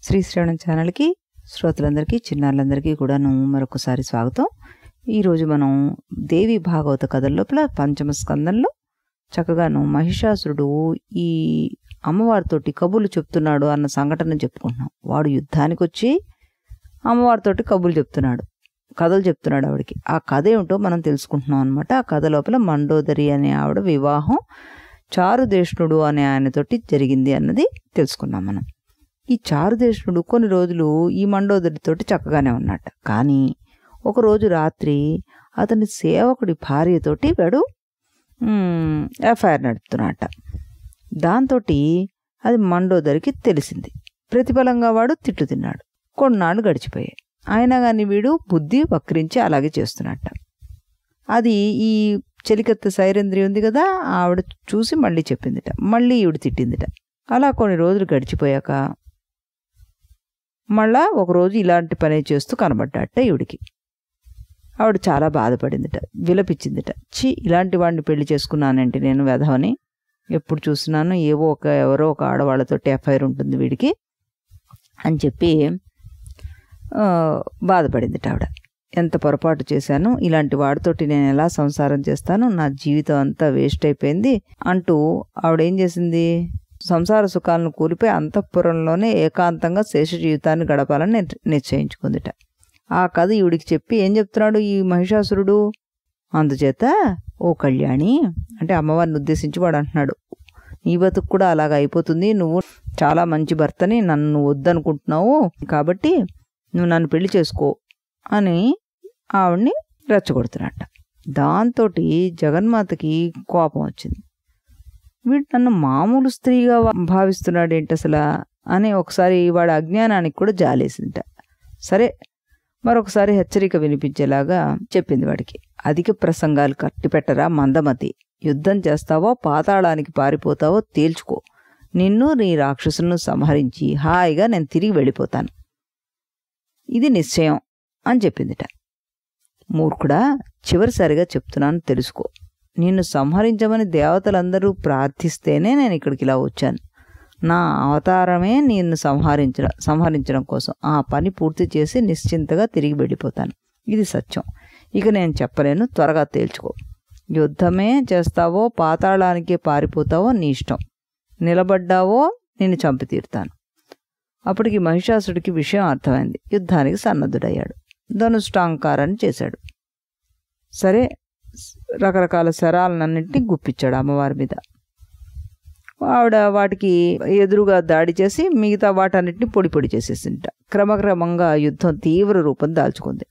శ్రీ శ్రవణం ఛానల్కి శ్రోతలందరికీ చిన్నారులందరికీ కూడాను మరొకసారి స్వాగతం ఈరోజు మనం దేవి భాగవత కథల లోపల పంచమ స్కందంలో చక్కగాను మహిషాసురుడు ఈ అమ్మవారితోటి కబుర్లు చెప్తున్నాడు అన్న సంఘటన చెప్పుకుంటున్నాం వాడు యుద్ధానికి వచ్చి అమ్మవారితోటి కబుర్లు చెప్తున్నాడు కథలు చెప్తున్నాడు ఆవిడకి ఆ కథ ఏమిటో మనం తెలుసుకుంటున్నాం అనమాట ఆ కథ లోపల మండోదరి అనే ఆవిడ వివాహం చారుదేష్ణుడు అనే ఆయనతోటి జరిగింది అన్నది తెలుసుకున్నాం మనం ఈ చారుదేష్ణుడు కొన్ని రోజులు ఈ మండోదరితోటి చక్కగానే ఉన్నట్ట కానీ ఒకరోజు రాత్రి అతని సేవకుడి భార్యతోటి వాడు ఎఫ్ఐఆర్ నడుపుతున్నట్ట దాంతో అది మండోదరికి తెలిసింది ప్రతిఫలంగా వాడు తిట్టు తిన్నాడు కొన్నాళ్ళు గడిచిపోయాయి అయినా కానీ వీడు బుద్ధి వక్రించి అలాగే చేస్తున్నట్ట అది ఈ చెలికత్త సైరేంద్రి ఉంది కదా ఆవిడ చూసి మళ్ళీ చెప్పిందిట మళ్ళీ ఈవిడ తిట్టిందిట అలా కొన్ని రోజులు గడిచిపోయాక మళ్ళా ఒకరోజు ఇలాంటి పని చేస్తూ కనబడ్డాట ఈవిడికి ఆవిడ చాలా బాధపడిందిట విలపించిందిట చి ఇలాంటి వాడిని పెళ్లి చేసుకున్నానంటే నేను వెధవని ఎప్పుడు చూసినాను ఏవో ఒక ఎవరో ఒక ఆడవాళ్ళతోటి ఎఫ్ఐఆర్ ఉంటుంది వీడికి అని చెప్పి ఆ, బాధపడిందిట ఆవిడ ఎంత పొరపాటు చేశాను ఇలాంటి వాడితోటి నేను ఎలా సంసారం చేస్తాను నా జీవితం అంతా వేస్ట్ అయిపోయింది అంటూ ఆవిడ ఏం చేసింది సంసార సుఖాలను కూలిపోయి అంతఃపురంలోనే ఏకాంతంగా శేష జీవితాన్ని గడపాలని నిర్- నిశ్చయించుకుందిట ఆ కథ ఈవిడికి చెప్పి ఏం చెప్తున్నాడు ఈ మహిషాసురుడు అందుచేత ఓ కళ్యాణి అంటే అమ్మవారిని ఉద్దేశించి వాడు అంటున్నాడు నీ బతుకు కూడా అలాగ అయిపోతుంది నువ్వు చాలా మంచి భర్తని నన్ను వద్దనుకుంటున్నావు కాబట్టి నువ్వు నన్ను పెళ్లి చేసుకో అని ఆవిడ్ని రెచ్చగొడుతున్నట్ట దాంతో జగన్మాతకి కోపం వచ్చింది వీడు నన్ను మామూలు స్త్రీగా వా- భావిస్తున్నాడు ఏంటి అసలు అని ఒకసారి వాడి అజ్ఞానానికి కూడా జాలేసిందిట సరే మరొకసారి హెచ్చరిక వినిపించేలాగా చెప్పింది వాడికి అధిక ప్రసంగాలు కట్టిపెట్టరా మందమతి యుద్ధం చేస్తావో పాతాళానికి పారిపోతావో తేల్చుకో నిన్ను నీ రాక్షసులను సంహరించి హాయిగా నేను తిరిగి వెళ్ళిపోతాను ఇది నిశ్చయం అని చెప్పిందిట మూర్ఖుడా చివరిసారిగా చెప్తున్నాను తెలుసుకో నిన్ను సంహరించమని దేవతలందరూ ప్రార్థిస్తేనే నేను ఇక్కడికి ఇలా వచ్చాను నా అవతారమే నిన్ను సంహరించడం సంహరించడం కోసం ఆ పని పూర్తి చేసి నిశ్చింతగా తిరిగి వెళ్ళిపోతాను ఇది సత్యం ఇక నేను చెప్పలేను త్వరగా తేల్చుకో యుద్ధమే చేస్తావో పాతాళానికే పారిపోతావో నీ ఇష్టం నిలబడ్డావో నిన్ను చంపి తీరుతాను అప్పటికి మహిషాసుడికి విషయం అర్థమైంది యుద్ధానికి సన్నద్ధుడయ్యాడు ధనుష్టాంకారాన్ని చేశాడు సరే రకరకాల శరాలన్నింటినీ గుప్పించాడు అమ్మవారి మీద ఆవిడ వాటికి ఎదురుగా దాడి చేసి మిగతా వాటన్నిటిని పొడి పొడి చేసేసింట క్రమక్రమంగా యుద్ధం తీవ్ర రూపం దాల్చుకుంది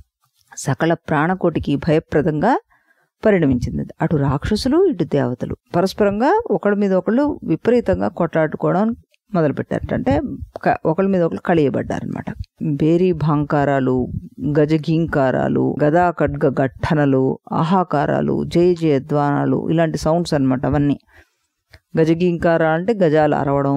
సకల ప్రాణకోటికి భయప్రదంగా పరిణమించింది అటు రాక్షసులు ఇటు దేవతలు పరస్పరంగా ఒకళ్ళ మీద ఒకళ్ళు విపరీతంగా కొట్లాడుకోవడం మొదలుపెట్టారట అంటే క- ఒకళ్ళ మీద ఒకళ్ళు కలియబడ్డారనమాట బేరీ భాంకారాలు గజగీంకారాలు గదా ఖడ్గ గట్టనలు ఆహాకారాలు జయ జయధ్వానాలు ఇలాంటి సౌండ్స్ అన్నమాట అవన్నీ గజగీంకార అంటే గజాలు అరవడం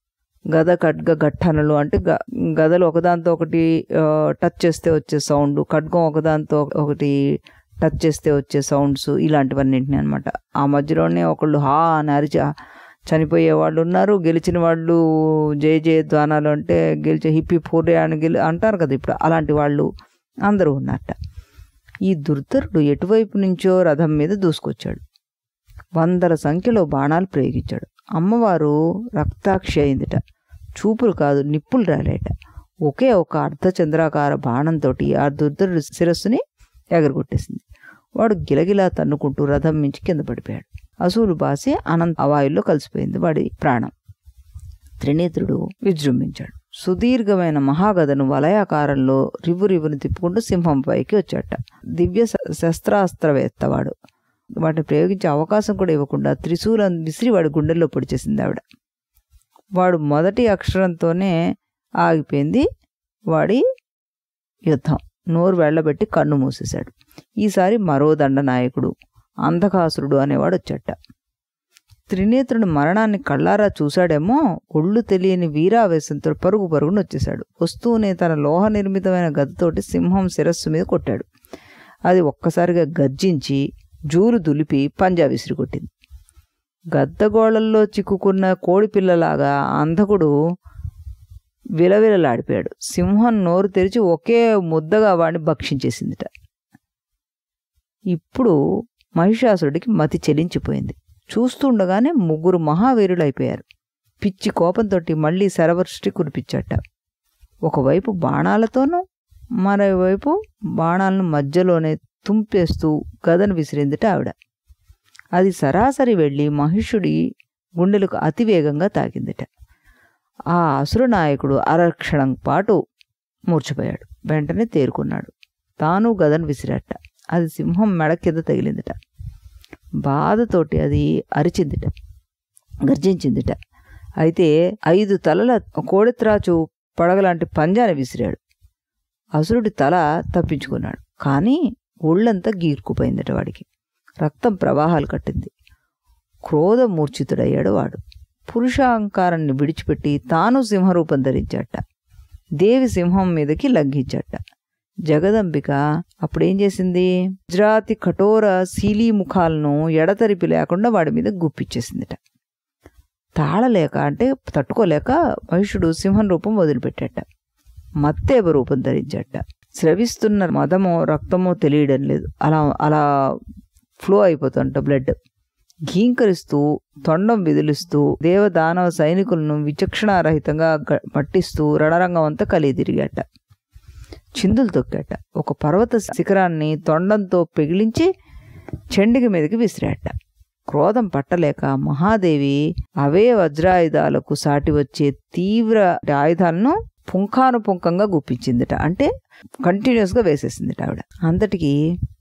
గద ఖడ్గ గట్టనలు అంటే గ- గదలు ఒకదాంతో ఒకటి ఆ, టచ్ చేస్తే వచ్చే సౌండ్ ఖడ్గం ఒకదాంతో ఒకటి టచ్ చేస్తే వచ్చే సౌండ్స్ ఇలాంటివన్నింటినీ అనమాట ఆ మధ్యలోనే ఒకళ్ళు హా అని అరిచి చనిపోయే వాళ్ళు ఉన్నారు గెలిచిన వాళ్ళు జయ జయ ధ్వానాలు అంటే గెలిచే హిప్పి పూర్రే అని గెలి అంటారు కదా ఇప్పుడు అలాంటి వాళ్ళు అందరూ ఉన్నారట ఈ దుర్ధరుడు ఎటువైపు నుంచో రథం మీద దూసుకొచ్చాడు వందల సంఖ్యలో బాణాలు ప్రయోగించాడు అమ్మవారు రక్తాక్షి అయిందిట చూపులు కాదు నిప్పులు రాలేట ఒకే ఒక అర్ధచంద్రాకార బాణంతో ఆ దుర్ధరుడు శిరస్సుని ఎగరగొట్టేసింది వాడు గిలగిలా తన్నుకుంటూ రథం మించి కింద పడిపోయాడు అసూలు బాసి అనంత అవాయుల్లో కలిసిపోయింది వాడి ప్రాణం త్రినేత్రుడు విజృంభించాడు సుదీర్ఘమైన మహాగదను వలయాకారంలో రివ్వు రివ్వును తిప్పుకుంటూ సింహం పైకి వచ్చాట దివ్య శ- శస్త్రాస్త్రవేత్త వాడు వాటిని ప్రయోగించే అవకాశం కూడా ఇవ్వకుండా త్రిశూలం విసిరి వాడి గుండెల్లో పొడిచేసింది ఆవిడ వాడు మొదటి అక్షరంతోనే ఆగిపోయింది వాడి యుద్ధం నోరు వెళ్ళబెట్టి కన్ను మూసేశాడు ఈసారి మరో దండనాయకుడు అంధకాసురుడు అనేవాడు వచ్చాట త్రినేత్రుని మరణాన్ని కళ్ళారా చూశాడేమో ఒళ్ళు తెలియని వీరావేశంతో పరుగు పరుగున వచ్చేశాడు వస్తూనే తన లోహ నిర్మితమైన గదతోటి సింహం శిరస్సు మీద కొట్టాడు అది ఒక్కసారిగా గర్జించి జూలు దులిపి పంజా విసిరికొట్టింది గద్దగోళల్లో చిక్కుకున్న కోడి పిల్లలాగా అంధకుడు విలవిలలాడిపోయాడు సింహం నోరు తెరిచి ఒకే ముద్దగా వాడిని భక్షించేసిందిట ఇప్పుడు మహిషాసుడికి మతి చెలించిపోయింది చూస్తుండగానే ముగ్గురు మహావీరులైపోయారు పిచ్చి కోపంతో మళ్ళీ శరవృష్టి కురిపించట ఒకవైపు బాణాలతోనూ మరోవైపు బాణాలను మధ్యలోనే తుంపేస్తూ గదను విసిరిందిట ఆవిడ అది సరాసరి వెళ్ళి మహిషుడి గుండెలకు అతివేగంగా తాకిందిట ఆ అసురు నాయకుడు అరక్షణం పాటు మూర్చిపోయాడు వెంటనే తేరుకున్నాడు తాను గదను విసిరట అది సింహం మెడ కింద తగిలిందిట బాధతోటి అది అరిచిందిట గర్జించిందిట అయితే ఐదు తలల కోడిత్రాచు పడగలాంటి పంజాని విసిరాడు అసురుడి తల తప్పించుకున్నాడు కానీ ఒళ్ళంతా గీర్కుపోయిందట వాడికి రక్తం ప్రవాహాలు కట్టింది క్రోధ మూర్ఛితుడయ్యాడు వాడు పురుషాహంకారాన్ని విడిచిపెట్టి తాను సింహరూపం ధరించాట దేవి సింహం మీదకి లంఘించట జగదంబిక అప్పుడేం చేసింది గుజరాతి కఠోర శీలీ ముఖాలను ఎడతరిపి లేకుండా వాడి మీద గుప్పిచ్చేసిందిట తాళలేక అంటే తట్టుకోలేక మహిషుడు సింహం రూపం వదిలిపెట్టాట మత్తేవ రూపం ధరించట స్రవిస్తున్న మదమో రక్తమో తెలియడం లేదు అలా అలా ఫ్లో అయిపోతుంట బ్లడ్ ఘీంకరిస్తూ తొండం విదిలిస్తూ దేవదానవ సైనికులను విచక్షణారహితంగా గ- మట్టిస్తూ రణరంగం అంతా కలిగి తిరిగాట చిందులు తొక్కాట ఒక పర్వత శిఖరాన్ని తొండంతో పెగిలించి చెండికి మీదకి విసిరాట క్రోధం పట్టలేక మహాదేవి అవే వజ్రాయుధాలకు సాటి వచ్చే తీవ్ర ఆయుధాలను పుంఖానుపుంఖంగా గుప్పించిందిట అంటే కంటిన్యూస్గా వేసేసిందిట ఆవిడ అంతటికి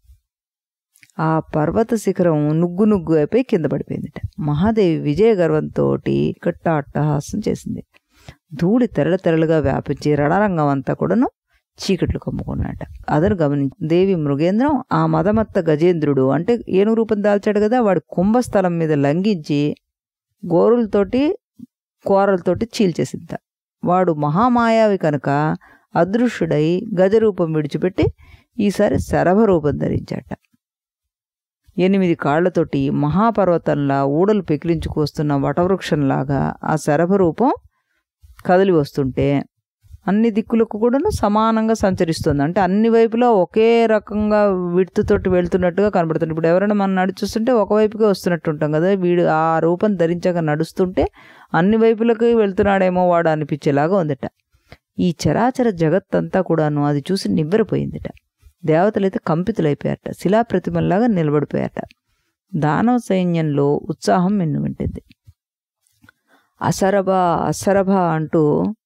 ఆ పర్వత శిఖరం నుగ్గు నుగ్గు అయిపోయి కింద పడిపోయిందిట మహాదేవి విజయ గర్వంతో కట్ట అట్టహాసం చేసింది ధూళి తెరల తెరలుగా వ్యాపించి రణరంగం అంతా కూడాను చీకట్లు కమ్ముకున్నట అదను గమనించి దేవి మృగేంద్రం ఆ మదమత్త గజేంద్రుడు అంటే ఏనుగు రూపం దాల్చాడు కదా వాడి కుంభస్థలం మీద లంఘించి గోరులతోటి కూరలతోటి చీల్చేసింద వాడు మహామాయావి కనుక అదృశ్యుడై గజరూపం విడిచిపెట్టి ఈసారి శరభ రూపం ధరించాట ఎనిమిది కాళ్లతోటి మహాపర్వతంలా ఊడలు పెకిలించుకొస్తున్న వటవృక్షంలాగా ఆ శరభ రూపం కదిలి వస్తుంటే అన్ని దిక్కులకు కూడాను సమానంగా సంచరిస్తుంది అంటే అన్ని వైపులా ఒకే రకంగా విడుతుతోటి వెళ్తున్నట్టుగా కనబడుతుంది ఇప్పుడు ఎవరైనా మనం నడుచుస్తుంటే ఒకవైపుకే వస్తున్నట్టు ఉంటాం కదా వీడు ఆ రూపం ధరించాక నడుస్తుంటే అన్ని వైపులకి వెళ్తున్నాడేమో వాడు అనిపించేలాగా ఉందట ఈ చరాచర జగత్తంతా కూడాను అది చూసి నివ్వెరపోయిందిట దేవతలైతే కంపితులైపోయారట శిలాప్రతిమల్లాగా నిలబడిపోయారట దానవ సైన్యంలో ఉత్సాహం మిన్నుమింటింది అసరభ అసరభ అంటూ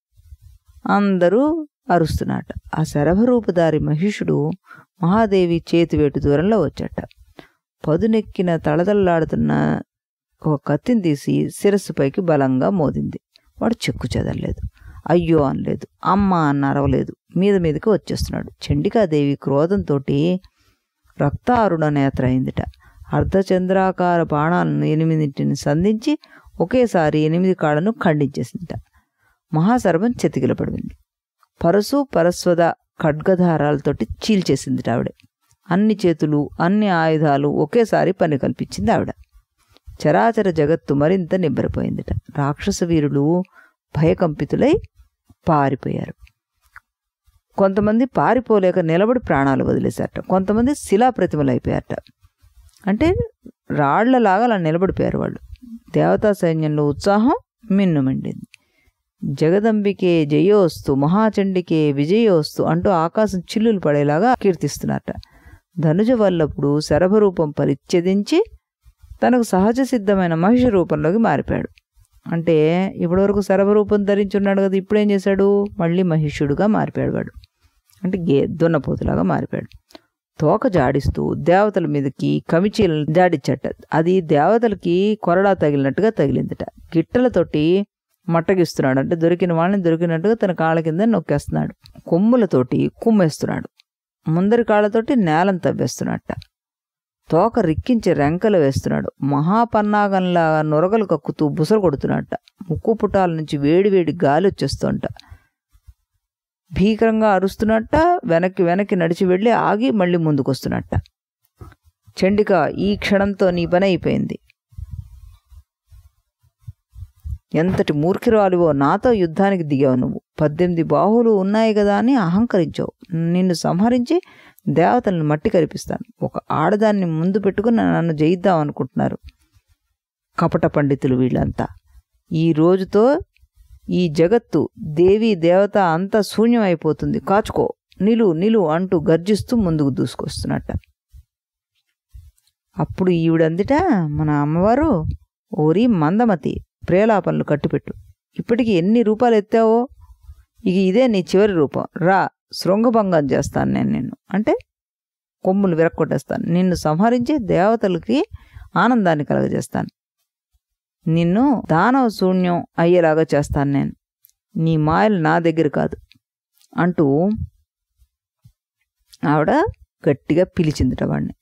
అందరూ అరుస్తున్నట ఆ శరభరూపధారి మహిషుడు మహాదేవి చేతివేటు దూరంలో వచ్చాట పదునెక్కిన తళతళలాడుతున్న ఒక కత్తిని తీసి శిరస్సుపైకి బలంగా మోదింది వాడు చెక్కు చెదరలేదు అయ్యో అనలేదు అమ్మ అన్న అరవలేదు మీద మీదకి వచ్చేస్తున్నాడు చండికాదేవి క్రోధంతో రక్తారుణ నేత్ర అయిందిట అర్ధచంద్రాకార బాణాలను ఎనిమిదింటిని సంధించి ఒకేసారి ఎనిమిది కాళ్ళను ఖండించేసిందిట మహాసర్వం చెతికిల పడింది పరసు పరస్వద ఖడ్గధారాలతోటి చీల్చేసింది ఆవిడ అన్ని చేతులు అన్ని ఆయుధాలు ఒకేసారి పని కల్పించింది ఆవిడ చరాచర జగత్తు మరింత నిబ్బరపోయిందిట రాక్షస వీరులు భయకంపితులై పారిపోయారు కొంతమంది పారిపోలేక నిలబడి ప్రాణాలు వదిలేశారట కొంతమంది శిలా ప్రతిమలు అయిపోయారట అంటే రాళ్లలాగా అలా నిలబడిపోయారు వాళ్ళు దేవతా సైన్యంలో ఉత్సాహం మిన్నుమండింది జగదంబికే జయోస్తు మహాచండికే విజయోస్తు అంటూ ఆకాశం చిల్లులు పడేలాగా కీర్తిస్తున్నారట ధనుజ వల్లప్పుడు శరభరూపం పరిచ్ఛేదించి తనకు సహజ సిద్ధమైన మహిష రూపంలోకి మారిపోయాడు అంటే ఇప్పటివరకు శరభరూపం ధరించున్నాడు కదా ఇప్పుడు ఏం చేశాడు మళ్ళీ మహిషుడుగా మారిపోయాడు వాడు అంటే గే దున్నపోతులాగా మారిపోయాడు తోక జాడిస్తూ దేవతల మీదకి కమిచీలను జాడిచ్చట అది దేవతలకి కొరడా తగిలినట్టుగా తగిలిందట గిట్టలతోటి మట్టగిస్తున్నాడు అంటే దొరికిన వాళ్ళని దొరికినట్టుగా తన కాళ్ళ కింద నొక్కేస్తున్నాడు కొమ్ములతోటి కుమ్మేస్తున్నాడు ముందరి కాళ్ళతోటి నేలను తవ్వేస్తున్నట్ట తోక రిక్కించి రెంకలు వేస్తున్నాడు మహాపన్నాగంలా నొరగలు కక్కుతూ బుసలు కొడుతున్నట్ట ముక్కు పుటాల నుంచి వేడి వేడి గాలి వచ్చేస్తుంట భీకరంగా అరుస్తున్నట్ట వెనక్కి వెనక్కి నడిచి వెళ్ళి ఆగి మళ్ళీ ముందుకొస్తున్నట్ట చండిక ఈ క్షణంతో నీ పని అయిపోయింది ఎంతటి మూర్ఖిరాలివో నాతో యుద్ధానికి దిగావు నువ్వు పద్దెనిమిది బాహువులు ఉన్నాయి కదా అని అహంకరించావు నిన్ను సంహరించి దేవతలను మట్టి కరిపిస్తాను ఒక ఆడదాన్ని ముందు పెట్టుకుని నన్ను జయిద్దాం అనుకుంటున్నారు కపట పండితులు వీళ్ళంతా ఈ రోజుతో ఈ జగత్తు దేవి దేవత అంతా శూన్యం అయిపోతుంది కాచుకో నిలు నిలు అంటూ గర్జిస్తూ ముందుకు దూసుకొస్తున్నట్ట అప్పుడు ఈవిడందిట మన అమ్మవారు ఓరి మందమతి ప్రేలాపనలు కట్టిపెట్టు ఇప్పటికి ఎన్ని రూపాయలు ఎత్తావో ఇక ఇదే నీ చివరి రూపం రా శృంగభంగం చేస్తాను నేను నిన్ను అంటే కొమ్ములు విరక్కొట్టేస్తాను నిన్ను సంహరించి దేవతలకి ఆనందాన్ని కలగజేస్తాను నిన్ను దానవ శూన్యం అయ్యేలాగా చేస్తాను నేను నీ మాయలు నా దగ్గర కాదు అంటూ ఆవిడ గట్టిగా పిలిచిందిట వాడిని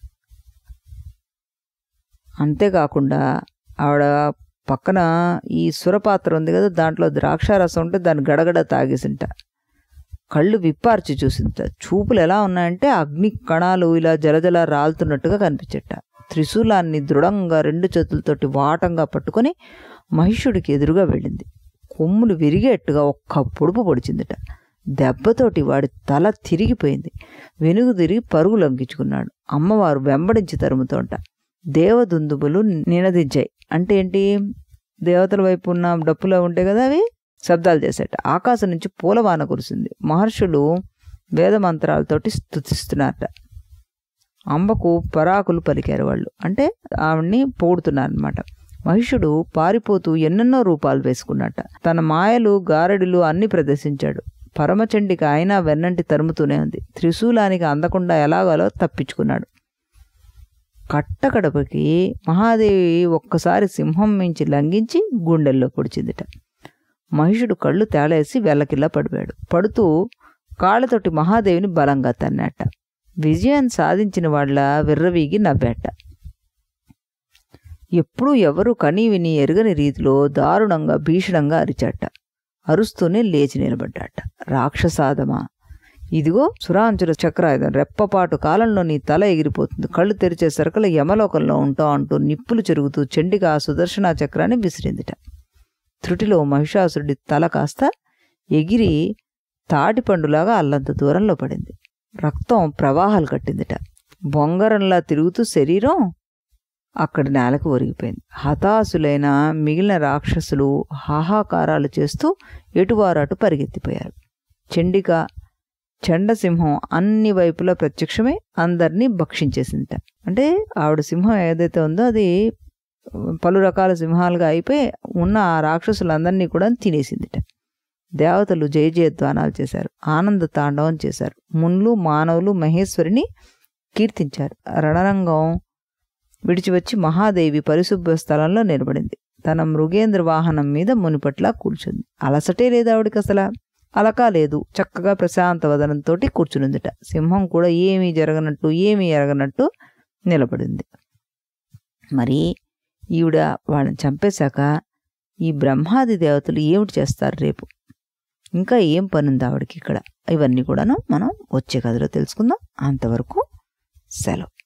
అంతేకాకుండా ఆవిడ పక్కన ఈ సురపాత్ర ఉంది కదా దాంట్లో ద్రాక్షారసం ఉంటే దాన్ని గడగడ తాగేసింట కళ్ళు విప్పార్చి చూసింట చూపులు ఎలా ఉన్నాయంటే అగ్ని కణాలు ఇలా జలజల రాలుతున్నట్టుగా కనిపించట త్రిశూలాన్ని దృఢంగా రెండు చేతులతోటి వాటంగా పట్టుకొని మహిషుడికి ఎదురుగా వెళ్ళింది కొమ్ములు విరిగేట్టుగా ఒక్క పొడుపు పొడిచిందిట దెబ్బతోటి వాడి తల తిరిగిపోయింది వెనుగు తిరిగి పరుగు లంకించుకున్నాడు అమ్మవారు వెంబడించి తరుముతోంట దేవదుందుబులు నినదించాయి అంటే ఏంటి దేవతల వైపు ఉన్న డప్పులో ఉంటాయి కదా అవి శబ్దాలు చేసేట ఆకాశం నుంచి పూలవాన కురిసింది మహర్షులు వేదమంత్రాలతోటి స్తుతిస్తున్నారట అంబకు పరాకులు పలికారు వాళ్ళు అంటే ఆవిడ్ని పొగుడుతున్నారనమాట మహిషుడు పారిపోతూ ఎన్నెన్నో రూపాలు వేసుకున్నట్ట తన మాయలు గారడులు అన్ని ప్రదర్శించాడు పరమచండికి అయినా వెన్నంటి తరుముతూనే ఉంది త్రిశూలానికి అందకుండా ఎలాగాలో తప్పించుకున్నాడు కట్టకడపకి మహాదేవి ఒక్కసారి సింహం మించి లంఘించి గుండెల్లో పొడిచిందిట మహిషుడు కళ్ళు తేలేసి వెల్లకిల్లా పడిపోయాడు పడుతూ కాళ్ళతోటి మహాదేవిని బలంగా తన్నట్ట విజయం సాధించిన వాళ్ళ విర్రవీగి నవ్వేట ఎప్పుడూ ఎవరు కనీ విని ఎరగని రీతిలో దారుణంగా భీషణంగా అరిచాట అరుస్తూనే లేచి నిలబడ్డాట రాక్షసాదమా ఇదిగో సురాంచుల చక్రాయుధం రెప్పపాటు కాలంలో నీ తల ఎగిరిపోతుంది కళ్ళు తెరిచే సరకల యమలోకంలో ఉంటావు అంటూ నిప్పులు చెరుగుతూ చెండిగా ఆ సుదర్శన చక్రాన్ని విసిరిందిట త్రుటిలో మహిషాసురుడి తల కాస్త ఎగిరి తాటిపండులాగా అల్లంత దూరంలో పడింది రక్తం ప్రవాహాలు కట్టిందిట బొంగరంలా తిరుగుతూ శరీరం అక్కడి నేలకు ఒరిగిపోయింది హతాశులైన మిగిలిన రాక్షసులు హాహాకారాలు చేస్తూ ఎటువారు అటు పరిగెత్తిపోయారు చండిక చండసింహం అన్ని వైపులా ప్రత్యక్షమై అందరినీ భక్షించేసిందిట అంటే ఆవిడ సింహం ఏదైతే ఉందో అది పలు రకాల సింహాలుగా అయిపోయి ఉన్న ఆ రాక్షసులందరినీ కూడా తినేసిందిట దేవతలు జయ జయధ్వానాలు చేశారు ఆనంద తాండవం చేశారు మున్లు మానవులు మహేశ్వరిని కీర్తించారు రణరంగం విడిచి వచ్చి మహాదేవి పరిశుభ్ర స్థలంలో నిలబడింది తన మృగేంద్ర వాహనం మీద మునిపట్లా కూర్చుంది అలసటే లేదు ఆవిడికి అసలు అలకా లేదు చక్కగా ప్రశాంత వదనంతో కూర్చునిందిట సింహం కూడా ఏమీ జరగనట్టు ఏమీ ఎరగనట్టు నిలబడింది మరి ఈవిడ వాళ్ళని చంపేశాక ఈ బ్రహ్మాది దేవతలు ఏమిటి చేస్తారు రేపు ఇంకా ఏం పనుంది ఆవిడకి ఇక్కడ ఇవన్నీ కూడాను మనం వచ్చే కథలో తెలుసుకుందాం అంతవరకు సెలవు